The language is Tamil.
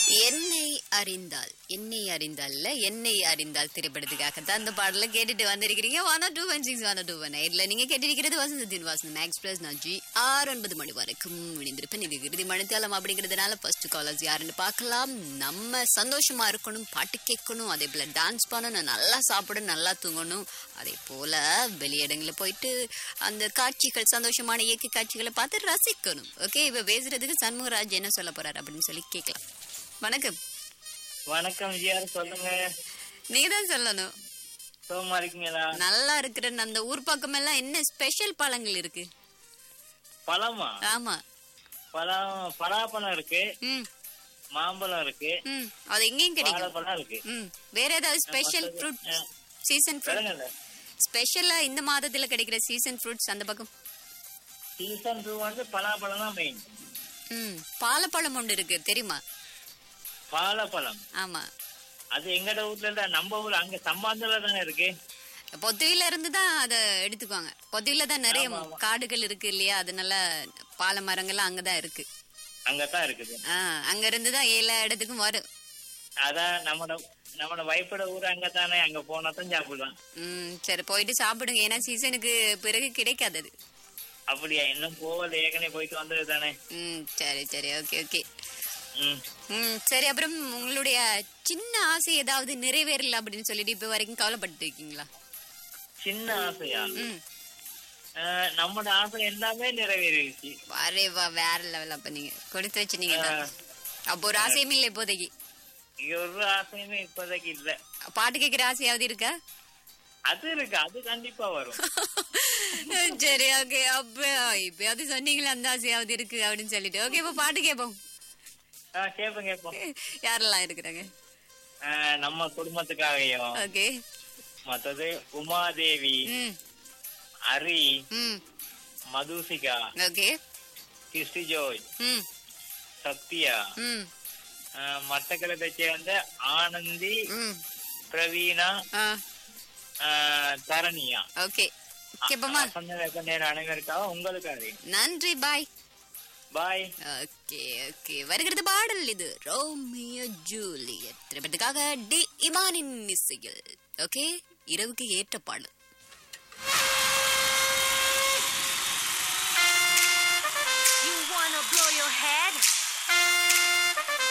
என்னை அறிந்தால் என்னை அறிந்தால் இல்ல என்னை அறிந்தால் திரைப்படத்துக்காக தான் அந்த பாடல கேட்டுட்டு வந்திருக்கிறீங்க one two one six one two one எயிட்ல நீங்க கேட்டிருக்கிறது வசந்தத்தின் வாசனம் எக்ஸ்பிரஸ் நான் ஜி ஆறு ஒன்பது மணி வரைக்கும் இணைந்திருப்பேன் இது இறுதி மணித்தாலம் அப்படிங்கிறதுனால ஃபர்ஸ்ட் காலர்ஸ் யாருன்னு பார்க்கலாம் நம்ம சந்தோஷமா இருக்கணும் பாட்டு கேட்கணும் அதே போல டான்ஸ் பண்ணணும் நல்லா சாப்பிடணும் நல்லா தூங்கணும் அதே போல வெளியிடங்களில் போயிட்டு அந்த காட்சிகள் சந்தோஷமான இயற்கை காட்சிகளை பார்த்து ரசிக்கணும் ஓகே இப்ப பேசுறதுக்கு சண்முகராஜ் என்ன சொல்ல போறாரு அப்படின்னு சொல்லி கேட்கலாம் வணக்கம் வணக்கம் ஜிஆர் சொல்லுங்க நீங்க தான் சொல்லணும் சோமா இருக்கீங்களா நல்லா இருக்கிற அந்த ஊர் பக்கம் எல்லாம் என்ன ஸ்பெஷல் பழங்கள் இருக்கு பழமா ஆமா பழம் பலாப்பழம் இருக்கு ம் மாம்பழம் இருக்கு ம் அது எங்கேயும் கிடைக்கும் வாழைப்பழம் இருக்கு ம் வேற ஏதாவது ஸ்பெஷல் ஃப்ரூட் சீசன் ஃப்ரூட் விளங்கல ஸ்பெஷலா இந்த மாதத்துல கிடைக்கிற சீசன் ஃப்ரூட்ஸ் அந்த பக்கம் சீசன் டூ வந்து பலாப்பழம் தான் மெயின் ம் பாலப்பழம் ஒன்று இருக்கு தெரியுமா வாழைப்பழம் ஆமா அது எங்கட ஊர்ல இல்ல நம்ம ஊர்ல அங்க சம்பாந்தல தானே இருக்கு பொத்துவில இருந்து தான் அதை எடுத்துக்குவாங்க பொத்துவில தான் நிறைய காடுகள் இருக்கு இல்லையா அதனால பால மரங்கள்லாம் அங்கதான் இருக்கு அங்கதான் இருக்குது ஆ அங்க இருந்து தான் எல்லா இடத்துக்கும் வரும் அதான் நம்மட நம்மட வைப்போட ஊர் அங்க தானே அங்க போனா தான் சாப்பிடலாம் ம் சரி போயிட்டு சாப்பிடுங்க ஏன்னா சீசனுக்கு பிறகு கிடைக்காது அது அப்படியா இன்னும் போகல ஏற்கனவே போயிட்டு வந்தது தானே ம் சரி சரி ஓகே ஓகே ம் ம் சரி அப்புறம் உங்களுடைய சின்ன ஆசை ஏதாவது நிறைவேறல அப்படின்னு சொல்லிட்டு இப்ப வரைக்கும் கவலைப்பட்டு இருக்கீங்களா சின்ன ஆசையா ம் அஹ், நம்மட ஆசை எல்லாமே நிறைவேறிடுச்சு வரே வா வேற லெவல் அப்ப நீங்க கொடுத்து வச்சுனீங்க அப்போ ஒரு ஆசையுமே இல்லை இப்போதைக்கு இங்க ஒரு ஆசையுமே இப்போதைக்கு இல்ல பாட்டு கேட்கிற ஆசையாவது இருக்கா அது இருக்கு அது கண்டிப்பா வரும் சரி ஓகே அப்ப இப்பயாவது சொன்னீங்களே அந்த ஆசையாவது இருக்கு அப்படின்னு சொல்லிட்டு ஓகே இப்ப பாட்டு கேட்போம் ஆஹ் கேப்போம் கேப்போம் யாரெல்லாம் இருக்கிறாங்க ஆஹ் நம்ம குடும்பத்துக்காகவும் ஓகே மத்தது உமாதேவி ம் ஹரி ம் மதுசிகா ஓகே கிறிஸ்டி ஜோய் ம் சத்யா ம் ஆஹ் மட்டக்களத்தை சேர்ந்த ஆனந்தி ம் பிரவீனா ஆ ஆஹ் தரணியா ஓகே கேப்போமா சொந்த வெப்ப நேரம் அனைவருக்காக உங்களுக்காக நன்றி பாய் பாய் ஓகே ஓகே வருகிறது பாடல் இது ரோமியோ ஜூலியட் திரைப்படத்துக்காக டி இமானின் இசையில் ஓகே இரவுக்கு ஏற்ற பாடல்